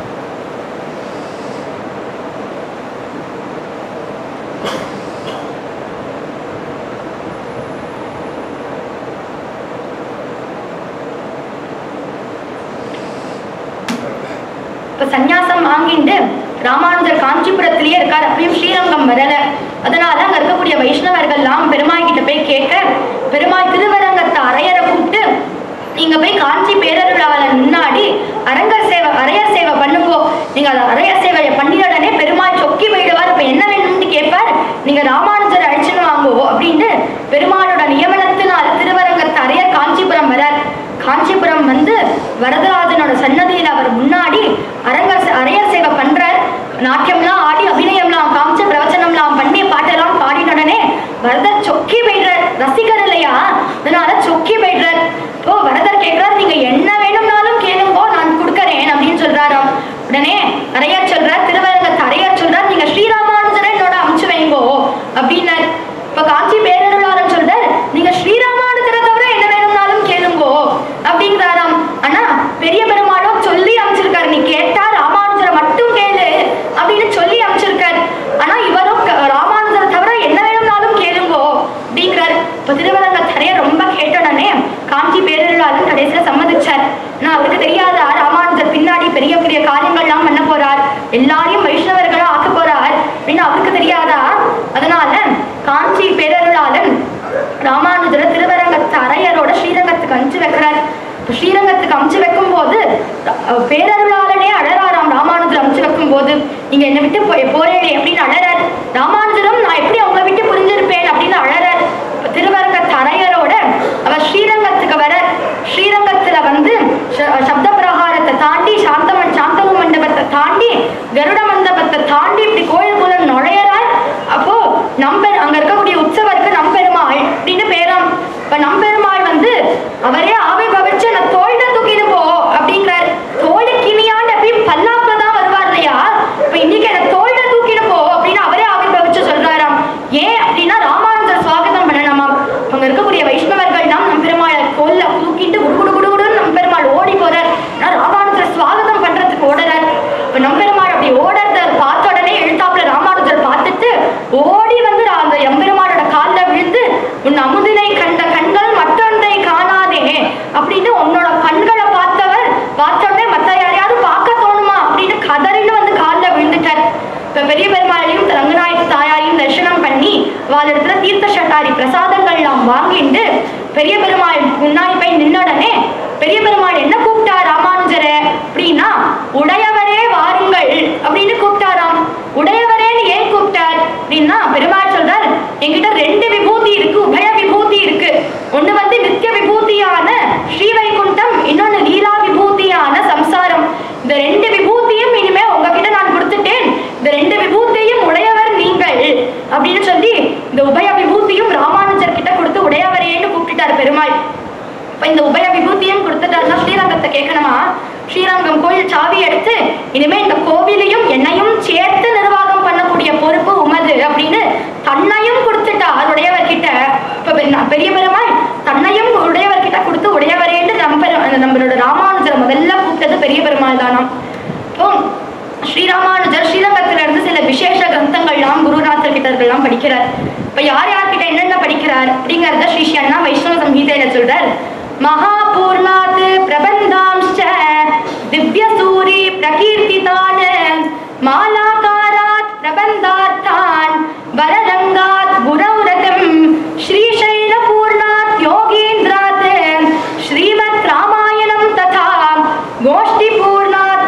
இப்ப சந்நியாசம் வாங்கிட்டு ராமானுஜர் காஞ்சிபுரத்திலேயே இருக்கார் அப்படியும் ஸ்ரீரங்கம் வரல அதனால அங்க இருக்கக்கூடிய வைஷ்ணவர்கள்லாம் பெருமாள் கிட்ட போய் கேட்க பெருமாள் திருவரங்கத்தை அரையரை கூப்பிட்டு நீங்க போய் காஞ்சி பேரருளாளன் முன்னாடி அரங்கர் சேவை அரையர் சேவை பண்ணுங்கோ நீங்க அந்த அரையர் சேவையை பண்ணின உடனே பெருமாள் சொக்கி போயிடுவார் இப்ப என்ன வேணும்னு கேட்பார் நீங்க ராமானுஜர் அழைச்சுன்னு வாங்கோ அப்படின்னு பெருமாளோட நியமனத்தினால் திருவரங்கத்தை அரையர் காஞ்சிபுரம் வரார் காஞ்சிபுரம் வந்து வரதராஜனோட சன்னதியில அவர் முன்னாடி அரங்கர் சே- அரையர் சேவை பண்றார் நாட்டியம்லாம் ஆடி அபிநயம்லாம் காமிச்சு பிரவச்சனம்லாம் பண்ணி பாட்டெல்லாம் பாடின உடனே வரதர் சொக்கி போயிடுறார் ரசிகர் இல்லையா அதனால சொக்கி போயிடுறார் ஓ வரதர் கேட்கிறார் நீங்க என்ன வேணும்னாலும் கேளுங்கோ நான் கொடுக்கறேன் அப்படின்னு சொல்றாராம் உடனே அரையர் சொல்றார் திருவரங்கத்து அரையர் சொல்றார் நீங்க ஸ்ரீராமானுஜரை என்னோட அமுச்சு வைங்கோ அப்படின்னார் இப்ப காஞ்சி பேரருளாளன் சொல்றார் நீங்க ஸ்ரீராமானுஜரை தவிர என்ன வேணும்னாலும் கேளுங்கோ அப்படிங்கிறாராம் ஆனா பெரிய பெருமாளோ சொல்லி அமைச்சிருக்காரு நீ கேட்டா ராமானுஜரை மட்டும் கேளு அப்படின்னு சொல்லி அமைச்சிருக்காரு ஆனா இவரும் க- ராமானுஜரை தவிர என்ன வேணும்னாலும் கேளுங்கோ அப்படிங்கிறாரு இப்ப திருவரங்கத்தரைய ரொம்ப கேட்டோடனே காஞ்சி பேரருளாளன் கடைசியில சம்மதிச்சார் ஆனா அவருக்கு தெரியாதா ராமானுஜர் பின்னாடி பெரிய பெரிய காரியங்கள்லாம் பண்ண போறார் எல்லாரையும் வைஷ்ணவர்களா ஆக்க போறார் அப்படின்னு அவருக்கு தெரியாதா அதனால காஞ்சி பேரருளாளன் ராமானுஜரை திருவரங்கத்து அரையரோட ஸ்ரீரங்கத்துக்கு அனுப்பிச்சு வைக்கிறார் இப்ப ஸ்ரீரங்கத்துக்கு அமுச்சு வைக்கும் போது அஹ், பேரருளாளனே அழறாராம் ராமானுஜர் அமுச்சு வைக்கும் போது நீங்க என்னை விட்டு போய் போறேனே அப்படின்னு அழறார் ராமானுஜரும் நான் எப்படி உங்களை விட்டு புரிஞ்சிருப்பேன் அப்படின்னு அழறார் இப்ப திருவரங்கத்து அரையரோட அவர் ஸ்ரீரங்கத்துக்கு வர ஸ்ரீரங்கத்துல வந்து ச- சப்த பிரகாரத்தை தாண்டி சாந்தமன் சாந்தனு மண்டபத்தை தாண்டி கருட மண்டபத்தை தாண்டி இப்படி கோயிலுக்குள்ள நுழையறார் அப்போ நம்ப அங்க இருக்கக்கூடிய உற்சவருக்கு நம்பெருமாள் அப்படின்னு பேராம் இப்ப நம்பெருமாள் வந்து அவரே ஆவிர்வவிச்சு நான் தோல்ட தூக்கிட்டு போ அப்படிங்கிறார் தோளுக்கு இனியாண்டு அப்படியும் பல்லாப்புல தான் வருவார் இல்லையா இப்ப இன்னைக்கு என்ன தோல்ட தூக்கிட்டு போ அப்படின்னு அவரே ஆவிர்வவிச்சு சொல்றாராம் ஏன் அப்படின்னா ராமானுஜர் சுவாகதம் பண்ணணுமாம் அங்க இருக்கக்கூடிய வைஷ்ணவர்கள் தான் நம்பெருமாளை கோல்ல தூக்கிட்டு குடு குடு குடு குடுன்னு நம்பெருமாள் ஓடி போறார் ஆனா ராமானுஜர் சுவாகதம் பண்றதுக்கு ஓடுறார் இப்ப நம்பெருமாள் அப்படி ஓடுறத பார்த்த உடனே எழுத்தாப்புல ராமானுஜர் பார்த்துட்டு ஓடி வந்து ரா- அந்த எம்பெருமாளோட கால்ல விழுந்து உன் அமுதினை கண்ட கண்கள் மற்றொன்றை காணாதே அப்படின்னு உன்னோட கண்களை பார்த்தவர் பார்த்த உடனே மத்த யாரையாவது பார்க்க தோணுமா அப்படின்னு கதறின்னு வந்து கால்ல விழுந்துட்டார் இப்ப பெரிய பெருமாளையும் ரங்கநாயக தாயாரையும் தரிசனம் பண்ணி அவள் இடத்துல தீர்த்த சட்டாரி பிரசாதங்கள்லாம் வாங்கிட்டு பெரிய பெருமாள் முன்னாடி போய் நின்ன உடனே பெரிய பெருமாள் என்ன கூப்பிட்டா ராமானுஜரை அப்படின்னா உடையவரே வாருங்கள் அப்படின்னு கூப்பிட்டாராம் உடையவரேன்னு ஏன் கூப்பிட்டார் அப்படின்னா பெருமாள் சொல்றார் என்கிட்ட ரெண்டு விபூதி இருக்கு உபய விபூதி இருக்கு ஒண்ணு வந்து நித்திய விபூதியான ஸ்ரீவைகுண்டம் இன்னொன்னு லீலா விபூதியான சம்சாரம் இந்த ரெண்டு விபூதியும் இனிமே உங்ககிட்ட நான் கொடுத்துட்டேன் இந்த ரெண்டு விபூதியும் உடையவர் நீங்கள் அப்படின்னு சொல்லி இந்த உபய விபூதியும் ராமானுஜர் கிட்ட கொடுத்து உடையவரேன்னு கூப்பிட்டுட்டார் பெருமாள் இப்ப இந்த உபய விபூதியும் கொடுத்துட்டாருன்னா ஸ்ரீரங்கத்தை கேட்கணுமா ஸ்ரீரங்கம் கோயில் சாவி எடுத்து இனிமே இந்த கோவிலையும் என்னையும் சேர்த்து நிர்வாகம் பண்ணக்கூடிய பொறுப்பு உமது அப்படின்னு தன்னையும் கொடுத்துட்டா உடையவர்கிட்ட இப்ப பெ- ந- பெரிய பெருமாள் தன்னையும் உடையவர்கிட்ட கொடுத்து உடையவரேன்னு நம்ம நம்மளோட ராமானுஜரை முதல்ல கூப்பிட்டது பெரிய பெருமாள் தானாம் இப்போ ஸ்ரீராமானுஜர் ஸ்ரீரங்கத்துல இருந்து சில விசேஷ கிரந்தங்கள்லாம் குருநாதர் கிட்டர்கள்லாம் படிக்கிறார் இப்ப யார் யார்கிட்ட என்னென்ன படிக்கிறார் அப்படிங்கறத ஸ்ரீ ஸ்ரீ அண்ணா வைஷ்ணவ சங்கீதையில சொல்றார் மகாபூர்ணாத் பிரபந்தாம்ச்ச திவ்ய சூரி பிரகீர்த்திதான் மாலாகாராத் பிரபந்தார்த்தான் வரரங்காத் குரௌரகம் ஸ்ரீசைல பூர்ணாத் யோகீந்திராத் ஸ்ரீமத் ராமாயணம் ததா கோஷ்டி பூர்ணாத்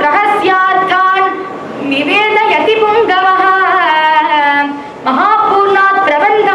ரகசியார்த்தான் விவேதயதி புங்கவः மகாபூர்ணாத் பிரபந்த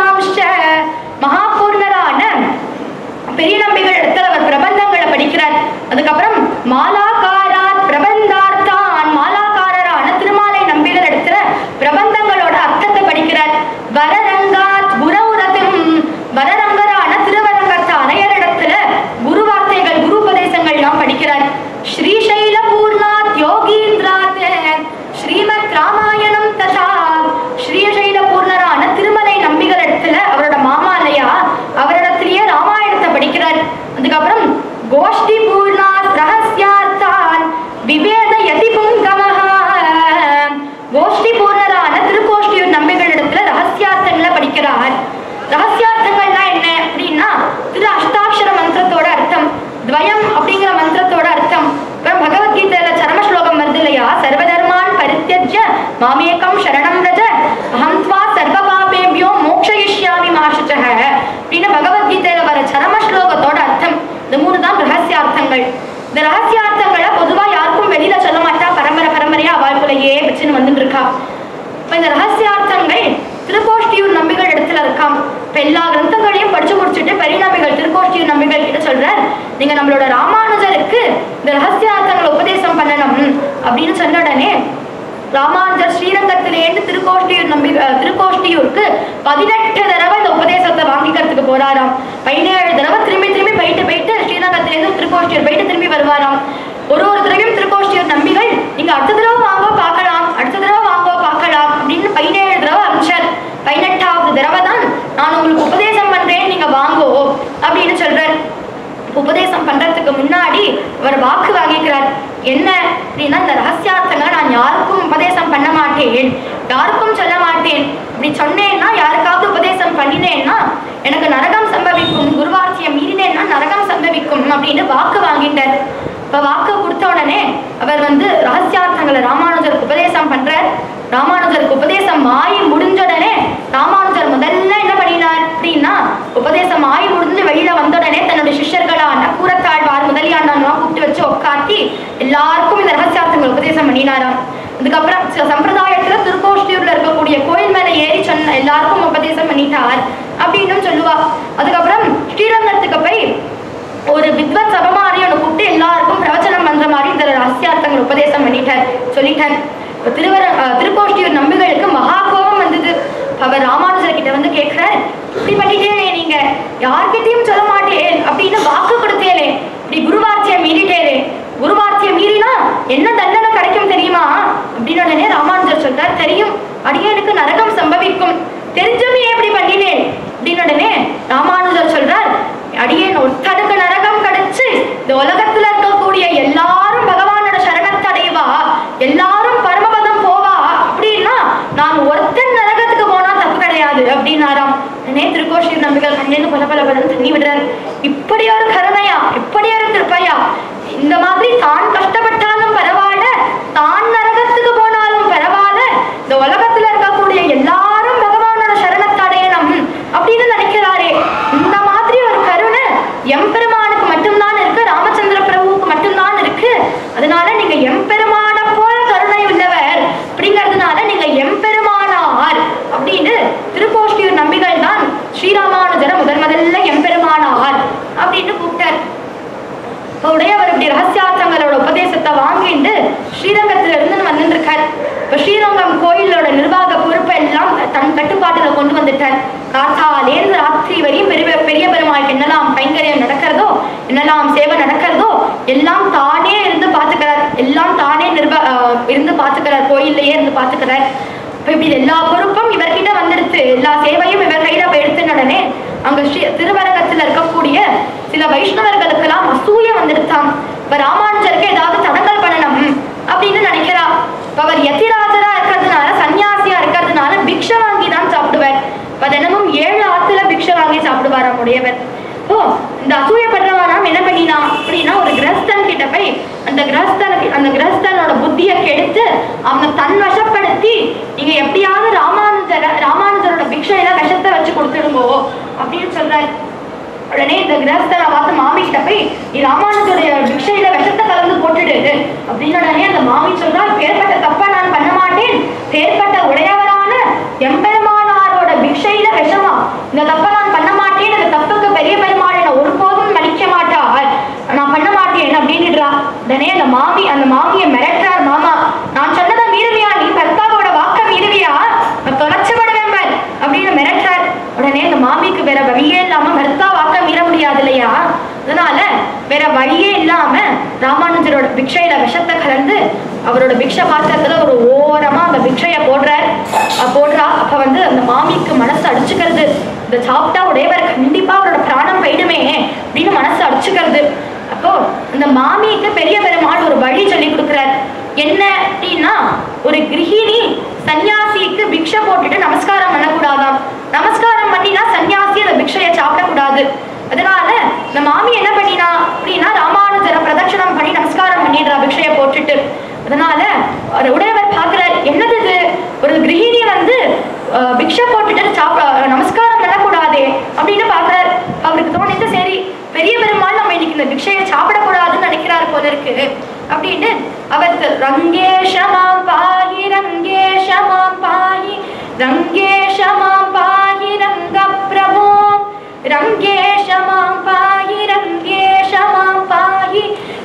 துவயம் அப்படிங்கிற மந்திரத்தோட அர்த்தம் அப்புறம் பகவத்கீதையில சரம ஸ்லோகம் வருது இல்லையா சர்வதர்மான் பரித்தியஜ்ய மாமேகம் சரணம் ரஜ அஹம் துவா சர்வ பாபேபியோ மோக்ஷயிஷ்யாமி மாஷுச்சக அப்படின்னு பகவத்கீதையில வர சரம ஸ்லோகத்தோட அர்த்தம் இந்த மூணு தான் ரகசியார்த்தங்கள் இந்த ரகசியார்த்தங்களை பொதுவா யாருக்கும் வெளியில சொல்ல மாட்டா பரம்பரை பரம்பரையா அவளுக்குள்ளேயே வச்சுன்னு வந்துட்டு இருக்கா இப்ப இந்த ரகசியார்த்தங்கள் திருக்கோஷ்டியூர் நம்பிகள் இடத்துல இருக்காம் இப்ப எல்லா கிரந்தங்களையும் படிச்சு முடிச்சுட்டு பெரிய நம்பிகள் திருக்கோஷ்டியூர் நம்பிகள் கிட்ட சொல்றார் நீங்க நம்மளோட ராமானுஜருக்கு இந்த ரகசியார்த்தங்களை உபதேசம் பண்ணணும் அப்படின்னு சொன்ன உடனே ராமானுஜர் ஸ்ரீரங்கத்திலேருந்து திருக்கோஷ்டியூர் நம்பி அஹ், திருக்கோஷ்டியூருக்கு பதினெட்டு தடவை இந்த உபதேசத்தை வாங்கிக்கிறதுக்கு போறாராம் பதினேழு தடவை திரும்பி திரும்பி போயிட்டு போயிட்டு ஸ்ரீரங்கத்திலேருந்து திருக்கோஷ்டியூர் போயிட்டு திரும்பி வருவாராம் ஒரு ஒரு தடவையும் திருக்கோஷ்டியூர் நம்பிகள் நீங்க அடுத்த தடவை வாங்கோ பார்க்கலாம் அடுத்த தடவை வாங்கோ பார்க்கலாம் அப்படின்னு பதினேழு தடவை அமிச்சார் பதினெட்டாவது தடவை தான் நான் உங்களுக்கு உபதேசம் பண்றேன் நீங்க வாங்கோ அப்படின்னு சொல்றார் உபதேசம் பண்றதுக்கு முன்னாடி அவர் வாக்கு வாங்கிக்கிறார் என்ன அப்படின்னா இந்த ரகசியார்த்தங்களை நான் யாருக்கும் உபதேசம் பண்ண மாட்டேன் யாருக்கும் சொல்ல மாட்டேன் இப்படி சொன்னேன்னா யாருக்காவது உபதேசம் பண்ணினேன்னா எனக்கு நரகம் சம்பவிக்கும் குருவார்த்தியை மீறினேன்னா நரகம் சம்பவிக்கும் அப்படின்னு வாக்கு வாங்கிட்டார் இப்ப வாக்கு கொடுத்த உடனே அவர் வந்து ரகசியார்த்தங்களை ராமானுஜருக்கு உபதேசம் பண்றார் ராமானுஜருக்கு உபதேசம் ஆகி முடிஞ்ச உடனே ராமானுஜர் முதல்ல என்ன பண்ணினார் அப்படின்னா உபதேசம் ஆகி முடிஞ்சு வெளியில வந்த உடனே தன்னுடைய சிஷ்யர்களான கூரத்தாழ்வார் முதலியாண்டான்லாம் கூப்பிட்டு வச்சு உட்காத்தி எல்லாருக்கும் இந்த ரகசியார்த்தங்கள் உபதேசம் பண்ணினாராம் அதுக்கப்புறம் சில சம்பிரதாயத்துல திருக்கோஷ்டியூர்ல இருக்கக்கூடிய கோயில் மேல ஏறி சொன்ன எல்லாருக்கும் உபதேசம் பண்ணிட்டார் அப்படின்னு சொல்லுவா அதுக்கப்புறம் ஸ்ரீரங்கத்துக்கு போய் ஒரு வித்வத் சபமாரி ஒன்று கூப்பிட்டு எல்லாருக்கும் பிரவச்சனம் பண்ற மாதிரி இந்த ரகசியார்த்தங்கள் உபதேசம் பண்ணிட்டார் சொல்லிட்டார் இப்ப திருவர அஹ், திருக்கோஷ்டியூர் நம்பிகளுக்கு மகா கோபம் வந்தது அவர் ராமானுஜர் கிட்ட வந்து கேட்கிறார் இப்படி பண்ணிட்டேனே நீங்க யார்கிட்டயும் சொல்ல மாட்டேன் அப்படின்னு வாக்கு கொடுத்தேனே இப்படி குருவார்த்தியை மீறிட்டேனே குருவார்த்தியை மீறினா என்ன தண்டனை கிடைக்கும் தெரியுமா அப்படின்னு உடனே ராமானுஜர் சொல்றார் தெரியும் அடியனுக்கு நரகம் சம்பவிக்கும் தெரிஞ்சும் ஏன் இப்படி பண்ணினேன் அப்படின்னு உடனே ராமானுஜர் சொல்றார் அடியேன் ஒருத்தனுக்கு நரகம் கிடைச்சு இந்த உலகத்துல இருக்கக்கூடிய எல்லாரும் பகவானோட சரணத்தை அடைவா எல்லாரும் பரமபதம் போவா அப்படின்னா நான் ஒருத்தன் நரகத்துக்கு போனா தப்பு கிடையாது அப்படின்னாராம் உடனே திருக்கோஷி நம்பிகள் கண்ணேந்து பல பல பலன் தண்ணி விடுறாரு இப்படி ஒரு கருணையா இப்படி ஒரு திருப்பையா இந்த மாதிரி தான் கஷ்டப்பட்டாலும் பரவாயில்ல தான் நரகத்துக்கு போனாலும் பரவாயில்ல இந்த உலகத்துல இருக்கக்கூடிய எல்லாரும் பகவானோட சரணத்தை அடையணும் அப்படின்னு நினைக்கிறாரே இந்த மாதிரி ஒரு கருணை எம்பெருமானுக்கு மட்டும்தான் இருக்கு ராமச்சந்திர பிரபுவுக்கு மட்டும்தான் இருக்கு அதனால நீங்க எம்பெருமான போல கருணை உள்ளவர் அப்படிங்கிறதுனால நீங்க எம்பெருமானார் அப்படின்னு திருக்கோஷ்டியூர் நம்பிகள் தான் ஸ்ரீராமானுஜரை முதல் முதல்ல எம்பெருமானார் அப்படின்னு கூப்பிட்டார் இப்ப உடையவர் இப்படி ரகசியார்த்தங்களோட உபதேசத்தை வாங்கிட்டு ஸ்ரீரங்கத்துல இருந்து வந்துட்டு இருக்கார் இப்ப ஸ்ரீரங்கம் கோயிலோட நிர்வாக பொறுப்பை எல்லாம் தன் கட்டுப்பாட்டுல கொண்டு வந்துட்டார் காத்தாலேருந்து ராத்திரி வரையும் பெரிய பெரிய பெருமாளுக்கு என்னெல்லாம் கைங்கரியம் நடக்கிறதோ என்னெல்லாம் சேவை நடக்கிறதோ எல்லாம் தானே இருந்து பாத்துக்கிறார் எல்லாம் தானே நிர்வ ஆஹ் இருந்து பாத்துக்கிறார் கோயில்லையே இருந்து பாத்துக்கிறார் இப்ப இப்படி எல்லா பொறுப்பும் இவர்கிட்ட வந்துடுத்து எல்லா சேவையும் இவர் கையில போய் எடுத்த உடனே அங்க ஸ்ரீ திருவரங்கத்துல இருக்கக்கூடிய சில வைஷ்ணவர்களுக்கெல்லாம் அசூய வந்துடுத்தாம் இப்ப ராமானுஜருக்கு ஏதாவது தடங்கல் பண்ணணும் அப்படின்னு நினைக்கிறா இப்ப அவர் யதிராஜரா இருக்கிறதுனால சன்னியாசியா இருக்கிறதுனால பிக்ஷை வாங்கி தான் சாப்பிடுவார் இப்ப தினமும் ஏழு ஆத்துல பிக்ஷை வாங்கி சாப்பிடுவாராம் உடையவர் ஓ இந்த அசூயப்படுறவனாம் என்ன பண்ணினா அப்படின்னா ஒரு கிரஸ்தன் கிட்ட போய் அந்த கிரஸ்தனுக்கு அந்த கிரஸ்தனோட புத்தியை கெடுத்து அவனை தன் வசப்படுத்தி நீங்க எப்படியாவது ராமானுஜர ராமானுஜரோட பிக்ஷையில விஷத்தை வச்சு கொடுத்துடுங்கோ அப்படின்னு சொல்றாரு உடனே இந்த கிரகஸ்தனை பார்த்து மாமி கிட்ட போய் நீ ராமானுஜருடைய பிக்ஷையில விஷத்தை கலந்து போட்டுடு அப்படின்னு உடனே அந்த மாமி சொல்றா பேர்பட்ட தப்பா நான் பண்ண மாட்டேன் பேர்பட்ட உடையவரான எம்பெருமானாரோட பிக்ஷையில விஷமா இந்த தப்பை நான் பண்ண மாட்டேன் இந்த தப்புக்கு பெரிய பெருமாள் என்னை ஒருபோதும் மன்னிக்க மாட்டார் நான் பண்ண மாட்டேன் அப்படின்னுடுறா உடனே அந்த மாமி அந்த மாமியை மிரட்டுறார் மாமா நான் சொன்னதை மீறுவியா நீ பர்த்தாவோட வாக்க மீறுவியா நான் தொலைச்சப்படுவேன் பார் அப்படின்னு மிரட்டுறார் உடனே அந்த மாமிக்கு வேற வழியே இல்லாம பர்த்தா வாக்க மீற முடியாது இல்லையா அதனால வேற வழியே இல்லாம ராமானுஜரோட பிக்ஷையில விஷத்தை கலந்து அவரோட பிக்ஷை பாத்திரத்துல ஒரு ஓரமா அந்த பிக்ஷைய போடுறார் அஹ் போடுறா அப்ப வந்து அந்த மாமிக்கு மனசு அடிச்சுக்கிறது இந்த சாப்பிட்டா உடையவர் கண்டிப்பா அவரோட பிராணம் போயிடுமே அப்படின்னு மனசு அடிச்சுக்கிறது அப்போ அந்த மாமிக்கு பெரிய பெருமாள் ஒரு வழி சொல்லி கொடுக்குறார் என்ன அப்படின்னா ஒரு கிரகிணி சன்னியாசிக்கு பிக்ஷை போட்டுட்டு நமஸ்காரம் பண்ணக்கூடாதாம் நமஸ்காரம் பண்ணினா சன்னியாசி அந்த பிக்ஷையை சாப்பிடக்கூடாது அதனால இந்த மாமி என்ன பண்ணினா அப்படின்னா போல இருக்கு அப்படின்னு அவர் த- ரங்கேஷமாம் பாஹி ரங்கேஷமாம் பாஹி ரங்கேஷமாம் பாஹி ரங்க பிரபோ ரங்கேஷமாம் பாஹி ரங்கேஷமாம் பாஹி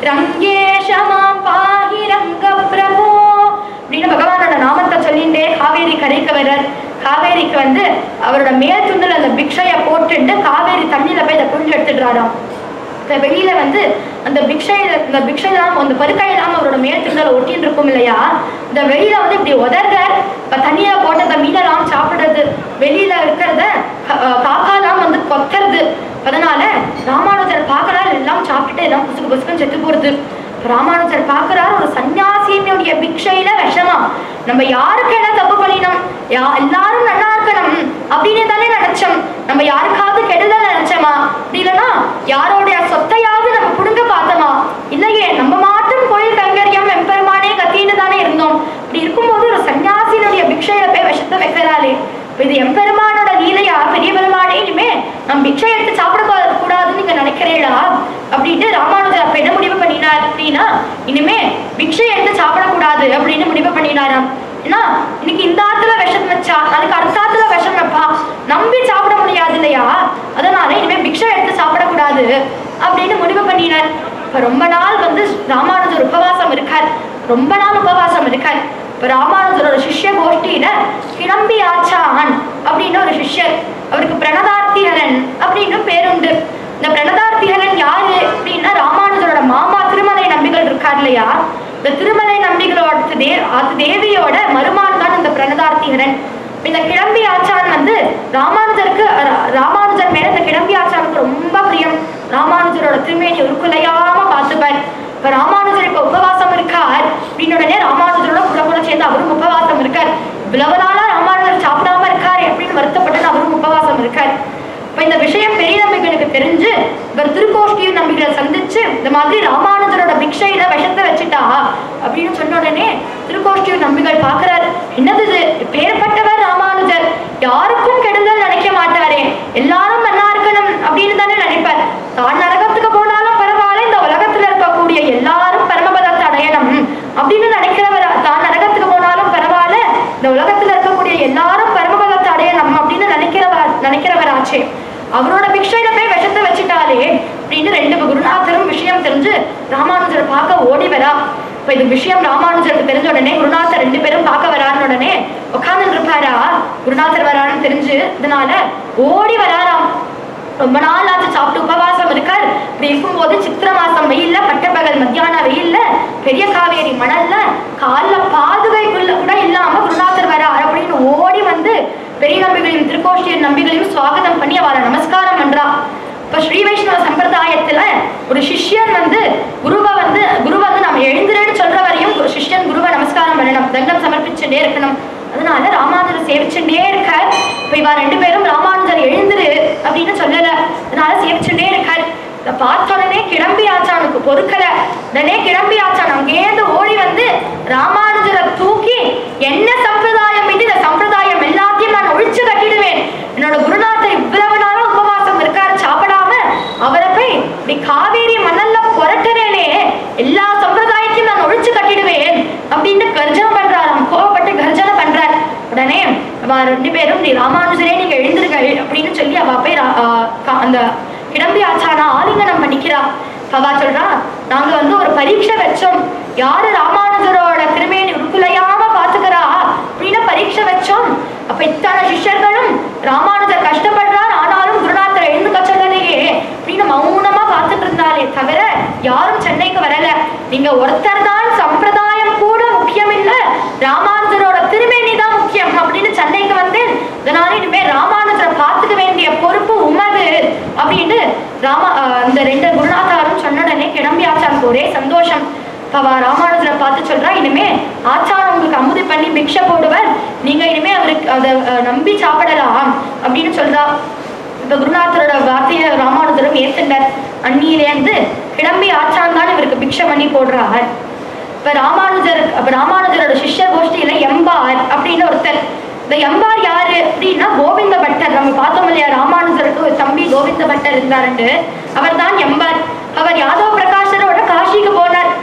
ரங்கேஷமாம் பாஹி ரங்க பிரபோ அப்படின்னு பகவானோட நாமத்தை சொல்லிண்டே காவேரி கரைக்கு வர்றார் காவேரிக்கு வந்து அவரோட மேல் துண்டில் அந்த பிக்ஷையை போட்டுட்டு காவேரி தண்ணியில போய் அதை புரிஞ்சு எடுத்துடுறாராம் இந்த வெளியில வந்து அந்த பிக்ஷையில இந்த பிக்ஷையெல்லாம் அந்த பருக்கையெல்லாம் அவரோட மேல் துண்டல ஒட்டின்னு இருக்கும் இல்லையா இந்த வெளியில வந்து இப்படி உதர்றார் இப்ப தண்ணியில போட்டு அந்த மீனெல்லாம் சாப்பிடுறது வெளியில இருக்கிறத கா- அஹ் காக்காலாம் வந்து கொத்துறது அதனால ராமானுஜர் பார்க்கறாரு எல்லாம் சாப்பிட்டுட்டு எல்லாம் புசுக்கு புசுக்குன்னு செத்து போறது இப்ப ராமானுஜர் பார்க்கறாரு ஒரு சன்னியாசியினுடைய பிக்ஷையில விஷமா நம்ம யாருக்கு என்ன தப்பு பண்ணினோம் யா எல்லாரும் நல்லா இருக்கணும் அப்படின்னு தானே நினைச்சோம் நம்ம யாருக்காவது கெடுதல் நினைச்சோமா அப்படி இல்லைன்னா யாரோடைய சொத்தையாவது நம்ம புடுங்க பார்த்தோமா இல்லையே நம்ம மாட்டும் கோயில் கைங்கரியம் எம்பெருமானே கத்தின்னு தானே இருந்தோம் இப்படி இருக்கும்போது ஒரு சன்னியாசியினுடைய பிக்ஷையில போய் விஷத்தை வைக்கிறாளே இப்ப இது எம்பெருமானோட லீலையா பெரிய பெருமானே இனிமே நம்ம பிக்ஷை எடுத்து சாப்பிட கூ- கூடாதுன்னு நீங்க நினைக்கிறீங்களா அப்படின்ட்டு ராமானுஜர் அப்ப என்ன முடிவு பண்ணினார் அப்படின்னா இனிமே பிக்ஷை எடுத்து சாப்பிடக்கூடாது அப்படின்னு முடிவு பண்ணினாராம் ஏன்னா இன்னைக்கு இந்த ஆத்துல விஷம் வச்சா நாளைக்கு அடுத்த ஆத்துல விஷம் வைப்பா நம்பி சாப்பிட முடியாது இல்லையா அதனால இனிமே பிக்ஷை எடுத்து சாப்பிடக்கூடாது அப்படின்னு முடிவு பண்ணினார் இப்ப ரொம்ப நாள் வந்து ராமானுஜர் உபவாசம் இருக்கார் ரொம்ப நாள் உபவாசம் இருக்கார் இப்ப ராமானுஜரோட சிஷ்ய கோஷ்டியில கிளம்பி ஆச்சான் அப்படின்னு ஒரு சிஷ்யர் அவருக்கு பிரணதார்த்திகரன் அப்படின்னு பேருண்டு இந்த பிரணதார்த்திகரன் யாரு அப்படின்னா ராமானுஜரோட மாமா திருமலை நம்பிகள் இருக்கார் இல்லையா இந்த திருமலை நம்பிகளோட தே அது தேவியோட மருமான் தான் இந்த பிரணதார்த்திகரன் இந்த கிளம்பி ஆச்சான் வந்து ராமானுஜருக்கு ரா- ராமானுஜர் மேல இந்த கிளம்பி ஆச்சானுக்கு ரொம்ப பிரியம் ராமானுஜரோட திருமேனி உருக்குலையாம பார்த்துப்பார் இப்ப ராமானுஜர் இப்ப உபவாசம் இருக்கார் அப்படின்னு உடனே ராமானுஜரோட கூட கூட சேர்ந்து அவரும் உபவாசம் இருக்கார் இவ்வளவு நாளா ராமானுஜர் சாப்பிடாம இருக்காரு அப்படின்னு வருத்தப்பட்டு அவரும் உபவாசம் இருக்கார் இப்ப இந்த விஷயம் பெரிய நம்பிகளுக்கு தெரிஞ்சு இவர் திருக்கோஷ்டிய நம்பிகளை சந்திச்சு இந்த மாதிரி ராமானுஜரோட பிக்ஷையில விஷத்தை வச்சுட்டா அப்படின்னு சொன்ன உடனே திருக்கோஷ்டிய நம்பிகள் பாக்குறாரு என்னது இது பேர்பட்டவர் ராமானுஜர் யாருக்கும் கெடுதல் நினைக்க மாட்டாரே எல்லாரும் நல்லா இருக்கணும் அப்படின்னு தானே நினைப்பார் தான் நரகத்துக்கு போனாலும் பரவாயில்ல இந்த உலகத்துல இருக்கக்கூடிய எல்லாரும் பரமபதத்தை அடையணும் அப்படின்னு நினைக்கிறவர் தான் நரகத்துக்கு போனாலும் பரவாயில்ல இந்த உலகத்துல இருக்கக்கூடிய எல்லாரும் பரமபதத்தை அடையணும் அப்படின்னு நினைக்கிறவர் நினைக்கிறவராச்சே அவரோட பிக்ஷையில போய் விஷத்தை வச்சுட்டாலே அப்படின்னு ரெண்டு குருநாதரும் விஷயம் தெரிஞ்சு ராமானுஜரை பார்க்க ஓடி வரா இப்ப இது விஷயம் ராமானுஜருக்கு தெரிஞ்ச உடனே குருநாதர் ரெண்டு பேரும் பார்க்க வரான்னு உடனே உட்கார்ந்து இருப்பாரா குருநாதர் வரான்னு தெரிஞ்சு இதனால ஓடி வராராம் ரொம்ப நாள் ஆச்சு சாப்பிட்டு உபவாசம் இருக்கார் இப்படி இருக்கும்போது சித்திர மாசம் வெயில்ல பட்டப்பகல் மத்தியான வெயில்ல பெரிய காவேரி மணல்ல கால்ல பாதுகைக்குள்ள கூட இல்லாம குருநாதர் வரார் அப்படின்னு ஓடி வந்து பெரிய நம்பிகளையும் திருக்கோஷ்டியர் நம்பிகளையும் சுவாகதம் பண்ணி அவரை நமஸ்காரம் பண்றா இப்ப ஸ்ரீ வைஷ்ணவ சம்பிரதாயத்துல ஒரு சிஷ்யன் வந்து குருவை வந்து குரு வந்து நம்ம எழுந்துருன்னு சொல்ற வரையும் ஒரு சிஷ்யன் குருவை நமஸ்காரம் பண்ணணும் தண்டம் சமர்ப்பிச்சுட்டே இருக்கணும் அதனால ராமானுஜர் சேவிச்சுட்டே இருக்கார் இப்ப இவா ரெண்டு பேரும் ராமானுஜர் எழுந்துரு அப்படின்னு சொல்லல அதனால சேவிச்சுட்டே இருக்கார் இதை பார்த்த உடனே கிளம்பி ஆச்சானுக்கு பொறுக்கல உடனே கிளம்பி ஆச்சான் அங்கேருந்து ஓடி வந்து ராமானுஜரை தூக்கி என்ன சம்பிரதாயம் இது இந்த சம்பிரதாயம் எல்லாத்தையும் நான் ஒழிச்சு கட்டிடுவேன் என்னோட குருநாதர் இவ்வளவு நாளும் உபவாசம் இருக்காரு சாப்பிடாம அவரை போய் இப்படி காவேரி மணல்ல புரட்டுறேனே எல்லா சம்பிரதாயத்தையும் நான் ஒழிச்சு கட்டிடுவேன் அப்படின்னு கர்ஜனை பண்றாராம் கோவப்பட்டு கர்ஜனை பண்றார் உடனே அவ ரெண்டு பேரும் நீ ராமானுஜரே நீங்க எழுந்திருங்கள் அப்படின்னு சொல்லி அவ போய் ரா- ஆ, கா- அந்த கிளம்பி ஆச்சானா ஆலிங்கனம் பண்ணிக்கிறா அவ சொல்றா நாங்க வந்து ஒரு பரீட்சை வச்சோம் யாரு ராமானுஜரோட திருமேனி உருக்குலையாம பாத்துக்கிறா அப்படின்னு பரீட்சை வச்சோம் அப்ப இத்தனை சிஷ்யர்களும் ராமானுஜர் கஷ்டப்படுறார் ஆனாலும் குருநாதர் எழுந்து கச்சலையே அப்படின்னு மௌனமா பார்த்துட்டு இருந்தாலே தவிர யாரும் சென்னைக்கு வரல நீங்க ஒருத்தர் தான் சம்பிரதாயம் கூட முக்கியம் இல்ல ராமானுஜரோட திருமேனி தான் முக்கியம் அப்படின்னு சென்னைக்கு வந்தேன் இதனால இனிமே ராமானுஜரை பார்த்துக்க வேண்டிய பொறுப்பு உமது அப்படின்னு ராமா ஆஹ் அந்த ரெண்டு குருநாதாரும் சொன்ன உடனே கிளம்பி ஆச்சானுக்கு ஒரே சந்தோஷம் அவ ராமானுஜரை பார்த்து சொல்றா இனிமே ஆச்சாரம் உங்களுக்கு அமுதி பண்ணி பிக்ஷை போடுவர் நீங்க இனிமே அவருக்கு அதை அஹ், நம்பி சாப்பிடலாம் அப்படின்னு சொல்றா இப்ப குருநாதரோட வார்த்தையை ராமானுஜரும் ஏத்துட்டார் அன்னியிலேருந்து கிளம்பி ஆச்சான் தான் இவருக்கு பிக்ஷை பண்ணி போடுறார் இப்ப ராமானுஜர் அப்ப ராமானுஜரோட சிஷ்ய கோஷ்டியில எம்பார் அப்படின்னு ஒருத்தர் இந்த எம்பார் யாரு அப்படின்னா கோவிந்த பட்டர் நம்ம பார்த்தோம் இல்லையா ராமானுஜருக்கு ஒரு தம்பி கோவிந்த பட்டர் இருந்தாருண்டு அவர் தான் எம்பார் அவர் யாதவ பிரகாஷரோட காஷிக்கு போனார்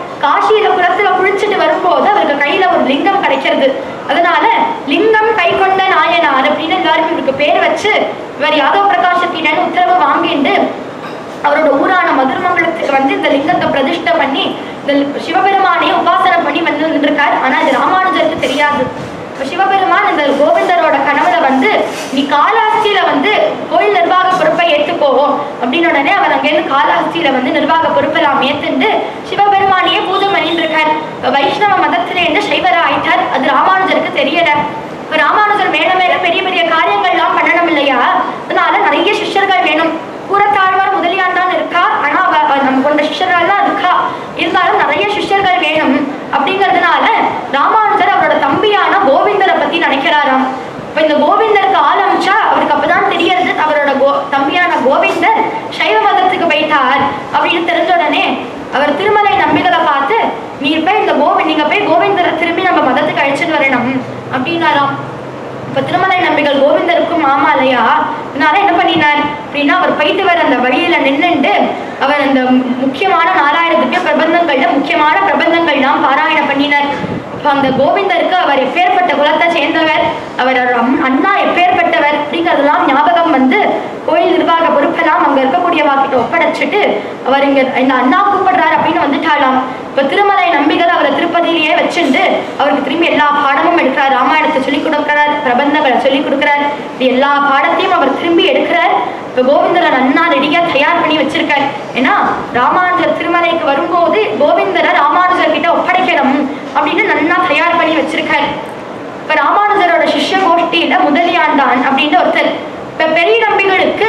லிங்கத்தை பிரதிஷ்டை பண்ணி இந்த சிவபெருமானையும் உபாசனை பண்ணி வந்து இருந்திருக்கார் ஆனா இது ராமானுஜருக்கு தெரியாது இப்ப சிவபெருமான் இந்த கோவிந்தரோட கனவுல வந்து நீ காலாஸ்தியில வந்து கோயில் நிர்வாக பொறுப்பை ஏத்துக்கோ அப்படின்னு உடனே அவர் அங்கேருந்து காலாஸ்தியில வந்து நிர்வாக பொறுப்பெல்லாம் ஏத்துண்டு சிவபெருமானையே பூஜை பண்ணிட்டு இருக்கார் இப்ப வைஷ்ணவ மதத்தில இருந்து சைவரா ஆயிட்டார் அது ராமானுஜருக்கு தெரியல இப்ப ராமானுஜர் மேல மேல பெரிய பெரிய காரியங்கள்லாம் பண்ணணும் இல்லையா அதனால நிறைய சிஷ்யர்கள் வேணும் கூறத்தாழ்வார் முதலியார் தான் இருக்கா ஆனா அவ அவ நம்ம கொண்ட சிஷ்யர்கள் தான் இருக்கா இருந்தாலும் நிறைய சிஷ்யர்கள் வேணும் அப்படிங்கறதுனால ராமானுஜர் அவரோட தம்பியான கோவிந்தரை பத்தி நினைக்கிறாராம் இப்ப இந்த கோவிந்தருக்கு ஆள் அமைச்சா அவருக்கு அப்பதான் தெரியறது அவரோட கோ தம்பியான கோவிந்தர் சைவ மதத்துக்கு போயிட்டார் அப்படின்னு தெரிஞ்ச உடனே அவர் திருமலை நம்பிகளை பார்த்து நீ போய் இந்த கோவி நீங்க போய் கோவிந்தரை திரும்பி நம்ம மதத்துக்கு அழைச்சிட்டு வரணும் அப்படின்னாராம் இப்ப திருமலை நம்பிகள் கோவிந்தருக்கும் மாமா இல்லையா அதனால என்ன பண்ணினார் அப்படின்னா அவர் போயிட்டு வர அந்த வழியில நின்னுண்டு அவர் அந்த முக்கியமான நாலாயிரம் திவ்ய பிரபந்தங்கள்ல முக்கியமான பிரபந்தங்கள்லாம் பாராயணம் பண்ணினார் இப்ப அந்த கோவிந்தருக்கு அவர் எப்பேற்பட்ட குலத்தை சேர்ந்தவர் அவர் அவர் அம்- அண்ணா எப்பேற்பட்டவர் அப்படிங்கிறதெல்லாம் ஞாபகம் வந்து கோயில் நிர்வாக பொறுப்பெல்லாம் அங்க இருக்கக்கூடிய வாக்கிட்ட ஒப்படைச்சிட்டு அவர் இங்க இந்த அண்ணா கூப்பிடுறாரு அப்படின்னு வந்துட்டாலாம் இப்ப திருமலை நம்பிகள் அவரை திருப்பதியிலேயே வச்சுட்டு அவருக்கு திரும்பி எல்லா பாடமும் எடுக்கிறார் ராமாயணத்தை சொல்லிக் கொடுக்கிறார் பிரபந்தங்களை சொல்லிக் கொடுக்கிறார் இப்படி எல்லா பாடத்தையும் அவர் திரும்பி எடுக்கிறார் இப்ப கோவிந்தரன் அண்ணா ரெடியா தயார் பண்ணி வச்சிருக்கார் ஏன்னா ராமானுஜர் திருமலைக்கு வரும்போது கோவிந்தரை ராமானுஜர் கிட்ட ஒப்படைக்கணும் அப்படின்னு நன்னா தயார் பண்ணி வச்சிருக்கார் இப்ப ராமானுஜரோட சிஷ்ய கோஷ்டியில முதலியாண்டான் அப்படின்னு ஒருத்தர் இப்ப பெரிய நம்பிகளுக்கு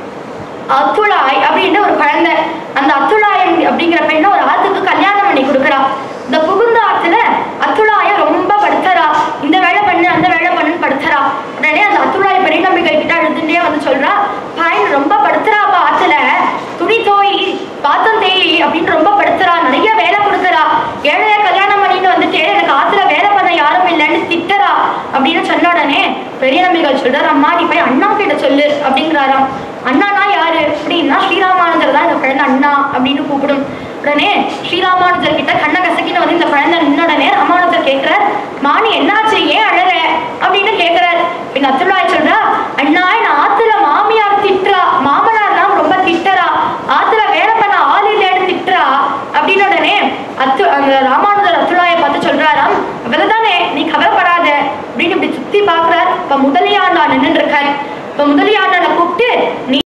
அத்துளாய் அப்படின்னு ஒரு குழந்தை அந்த அத்துளாய் அப்படிங்கிற பெண்ணை ஒரு ஆத்துக்கு கல்யாணம் பண்ணி கொடுக்குறா இந்த புகுந்த ஆத்துல அத்துளாய ரொம்ப படுத்துறா இந்த வேலை பண்ணு அந்த வேலை பண்ணுன்னு படுத்துறா உடனே அந்த அத்துளாய் பெரிய நம்பிக்கை கிட்ட அழுதுண்டே வந்து சொல்றா பாயன் ரொம்ப படுத்துறாப்பா ஆத்துல துணி தோய் பாத்தம் தேய் அப்படின்னு ரொம்ப படுத்துறா நிறைய வேலை கொடுக்குறா ஏழைய கல்யாணம் பண்ணிட்டு வந்துட்டு எனக்கு ஆத்துல வேலை பண்ண யாரும் இல்லைன்னு திட்டறா அப்படின்னு சொன்ன உடனே பெரிய நம்பிகள் சொல்றாரு அம்மா நீ போய் அண்ணா கிட்ட சொல்லு அப்படிங்கிறாராம் அண்ணானா யாரு அப்படின்னா ஸ்ரீராமானுஜர் தான் இந்த குழந்தை அண்ணா அப்படின்னு கூப்பிடும் உடனே ஸ்ரீராமானுஜர் கிட்ட கண்ண கசக்கின்னு வந்து இந்த குழந்தை நின்ன உடனே ராமானுஜர் கேட்கிறார் மாணி என்னாச்சு ஏன் அழற அப்படின்னு கேட்கிறார் பின் அத்துள்ளாய் சொல்றா அண்ணா நான் ஆத்துல மாமியார் திட்டுறா மாமனார்லாம் ரொம்ப திட்டறா ஆத்துல வேலை பண்ண ஆள் இல்லைன்னு திட்டுறா அப்படின்னு உடனே அத்து அந்த ராமானுஜர் அத்துள்ளாயை பார்த்து சொல்றாராம் அவ்வளவுதானே நீ கவலைப்படாத அப்படின்னு இப்படி சுத்தி பாக்குறார் இப்ப முதலியாண்டா நின்று இருக்கார் இப்ப முதலியாண்டனை கூப்பிட்டு நீ